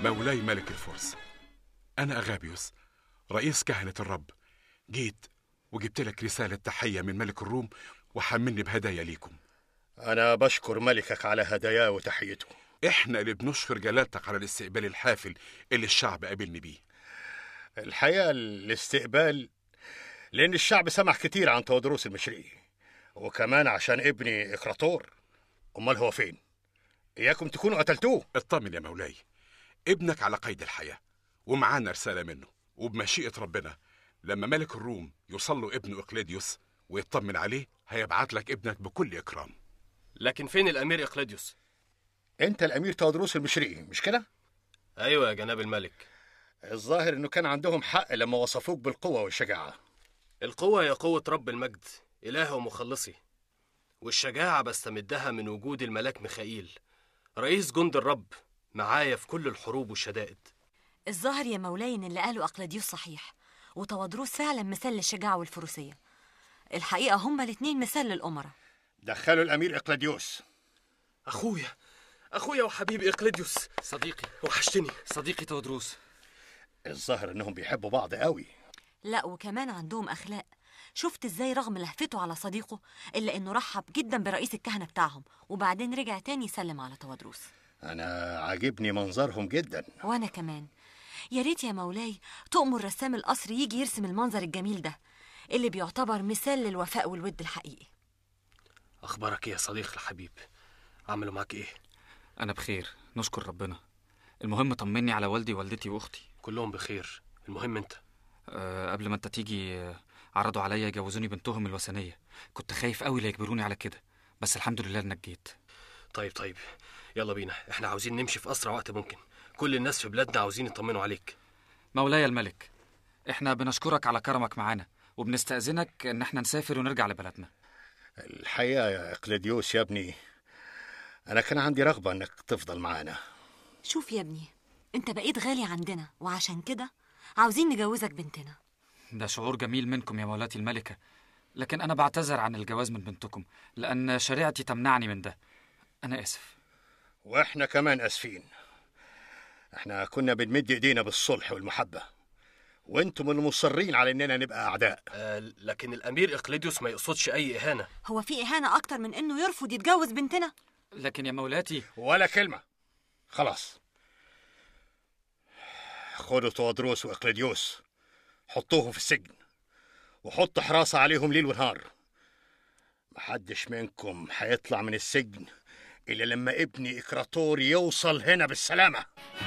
مولاي ملك الفرس أنا أغابيوس رئيس كهنة الرب جيت وجبت لك رسالة تحية من ملك الروم وحملني بهدايا ليكم أنا بشكر ملكك على هداياه وتحيته إحنا اللي بنشكر جلالتك على الاستقبال الحافل اللي الشعب قابلني بيه الحقيقة الاستقبال لأن الشعب سمع كتير عن تودروس المشرقي وكمان عشان ابني إكراتور أمال هو فين؟ إياكم تكونوا قتلتوه اطمن يا مولاي ابنك على قيد الحياة ومعانا رسالة منه وبمشيئة ربنا لما ملك الروم يوصل له ابنه إقليديوس ويطمن عليه هيبعت لك ابنك بكل إكرام لكن فين الأمير إقليديوس؟ أنت الأمير تودروس المشرقي مش كده؟ أيوة يا جناب الملك الظاهر إنه كان عندهم حق لما وصفوك بالقوة والشجاعة القوة هي قوة رب المجد إله ومخلصي والشجاعة بستمدها من وجود الملاك ميخائيل رئيس جند الرب معايا في كل الحروب والشدائد الظاهر يا مولاي ان اللي قاله اقلاديوس صحيح وتوادروس فعلا مثال للشجاعة والفروسية الحقيقة هما الاتنين مثال للأمراء دخلوا الأمير إقلاديوس أخويا أخويا وحبيبي إقليديوس صديقي وحشتني صديقي تودروس الظاهر إنهم بيحبوا بعض قوي لا وكمان عندهم أخلاق شفت ازاي رغم لهفته على صديقه إلا إنه رحب جدا برئيس الكهنة بتاعهم وبعدين رجع تاني يسلم على تودروس أنا عاجبني منظرهم جدا وأنا كمان يا ريت يا مولاي تؤمر رسام القصر يجي يرسم المنظر الجميل ده اللي بيعتبر مثال للوفاء والود الحقيقي أخبارك إيه يا صديق الحبيب عملوا معاك إيه؟ أنا بخير نشكر ربنا المهم طمني على والدي ووالدتي وأختي كلهم بخير المهم أنت أه قبل ما أنت تيجي آه، عرضوا عليا يجوزوني بنتهم الوثنية كنت خايف قوي لا يجبروني على كده بس الحمد لله إنك جيت طيب طيب يلا بينا احنا عاوزين نمشي في أسرع وقت ممكن كل الناس في بلادنا عاوزين يطمنوا عليك مولاي الملك احنا بنشكرك على كرمك معانا وبنستأذنك إن احنا نسافر ونرجع لبلدنا الحقيقة يا إقلاديوس يا ابني أنا كان عندي رغبة إنك تفضل معانا شوف يا ابني انت بقيت غالي عندنا وعشان كده عاوزين نجوزك بنتنا ده شعور جميل منكم يا مولاتي الملكة لكن أنا بعتذر عن الجواز من بنتكم لأن شريعتي تمنعني من ده أنا آسف وإحنا كمان أسفين إحنا كنا بنمد إيدينا بالصلح والمحبة وأنتم المصرين على إننا نبقى أعداء آه لكن الأمير إقليديوس ما يقصدش أي إهانة هو في إهانة أكتر من إنه يرفض يتجوز بنتنا لكن يا مولاتي ولا كلمة خلاص خدوا تودروس وإقليديوس حطوهم في السجن وحط حراسة عليهم ليل ونهار محدش منكم هيطلع من السجن إلا لما ابني إكراتور يوصل هنا بالسلامة